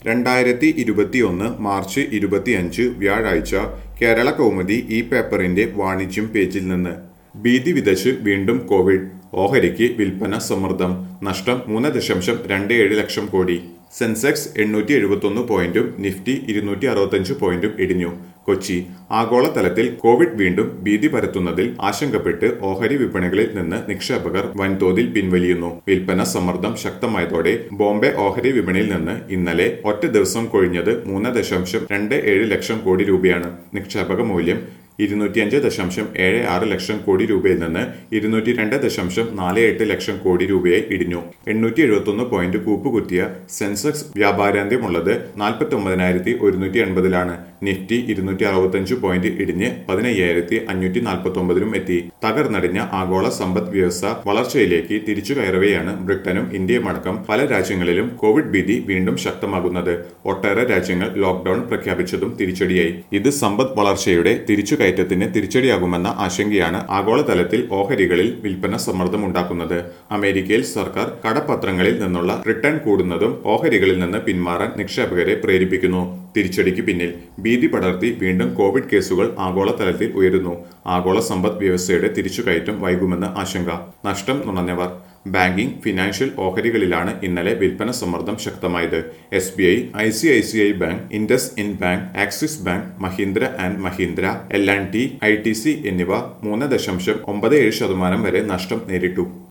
രണ്ടായിരത്തി ഇരുപത്തിയൊന്ന് മാർച്ച് ഇരുപത്തിയഞ്ച് വ്യാഴാഴ്ച കേരള കൗമുദി ഈ പേപ്പറിന്റെ വാണിജ്യം പേജിൽ നിന്ന് ഭീതി വിതച്ച് വീണ്ടും കോവിഡ് ഓഹരിക്ക് വിൽപ്പന സമ്മർദ്ദം നഷ്ടം മൂന്ന് ദശാംശം രണ്ട് ഏഴ് ലക്ഷം കോടി സെൻസെക്സ് എണ്ണൂറ്റി എഴുപത്തൊന്ന് പോയിന്റും നിഫ്റ്റി ഇരുന്നൂറ്റി അറുപത്തഞ്ച് പോയിന്റും ഇടിഞ്ഞു കൊച്ചി ആഗോളതലത്തിൽ കോവിഡ് വീണ്ടും ഭീതി പരത്തുന്നതിൽ ആശങ്കപ്പെട്ട് ഓഹരി വിപണികളിൽ നിന്ന് നിക്ഷേപകർ വൻതോതിൽ പിൻവലിയുന്നു വിൽപ്പന സമ്മർദ്ദം ശക്തമായതോടെ ബോംബെ ഓഹരി വിപണിയിൽ നിന്ന് ഇന്നലെ ഒറ്റ ദിവസം കൊഴിഞ്ഞത് മൂന്ന് ദശാംശം രണ്ട് ഏഴ് ലക്ഷം കോടി രൂപയാണ് നിക്ഷേപക മൂല്യം ഇരുന്നൂറ്റിയഞ്ച് ദശാംശം ഏഴ് ആറ് ലക്ഷം കോടി രൂപയിൽ നിന്ന് ഇരുന്നൂറ്റി രണ്ട് ദശാംശം നാല് എട്ട് ലക്ഷം കോടി രൂപയായി ഇടിഞ്ഞു എണ്ണൂറ്റി എഴുപത്തൊന്ന് പോയിന്റ് കൂപ്പുകുത്തിയ സെൻസെക്സ് വ്യാപാരാന്ത്യമുള്ളത് നാൽപ്പത്തി ഒമ്പതിനായിരത്തി ഒരുന്നൂറ്റി എൺപതിലാണ് നിഫ്റ്റി ഇരുന്നൂറ്റി അറുപത്തഞ്ച് പോയിന്റ് ഇടിഞ്ഞ് പതിനയ്യായിരത്തി അഞ്ഞൂറ്റി നാൽപ്പത്തി ഒമ്പതിലും എത്തി തകർന്നടിഞ്ഞ ആഗോള സമ്പദ് വ്യവസ്ഥ വളർച്ചയിലേക്ക് തിരിച്ചു കയറവെയാണ് ബ്രിട്ടനും ഇന്ത്യയും അടക്കം പല രാജ്യങ്ങളിലും കോവിഡ് ഭീതി വീണ്ടും ശക്തമാകുന്നത് ഒട്ടേറെ രാജ്യങ്ങൾ ലോക്ഡൌൺ പ്രഖ്യാപിച്ചതും തിരിച്ചടിയായി ഇത് സമ്പദ് വളർച്ചയുടെ തിരിച്ചുകയറ്റത്തിന് തിരിച്ചടിയാകുമെന്ന ആശങ്കയാണ് ആഗോളതലത്തിൽ ഓഹരികളിൽ വിൽപ്പന സമ്മർദ്ദമുണ്ടാക്കുന്നത് അമേരിക്കയിൽ സർക്കാർ കടപ്പത്രങ്ങളിൽ നിന്നുള്ള റിട്ടേൺ കൂടുന്നതും ഓഹരികളിൽ നിന്ന് പിന്മാറാൻ നിക്ഷേപകരെ പ്രേരിപ്പിക്കുന്നു തിരിച്ചടിക്ക് പിന്നിൽ ഭീതി പടർത്തി വീണ്ടും കോവിഡ് കേസുകൾ ആഗോളതലത്തിൽ ഉയരുന്നു ആഗോള സമ്പദ് വ്യവസ്ഥയുടെ തിരിച്ചുകയറ്റം വൈകുമെന്ന് ആശങ്ക നഷ്ടം നുണഞ്ഞവർ ബാങ്കിംഗ് ഫിനാൻഷ്യൽ ഓഹരികളിലാണ് ഇന്നലെ വിൽപ്പന സമ്മർദ്ദം ശക്തമായത് S B I I C I C I bank IndusInd bank Axis bank Mahindra and Mahindra L and T I T C എന്നിവ മൂന്ന് ദശാംശം ഒമ്പത് ഏഴ് ശതമാനം വരെ നഷ്ടം നേരിട്ടു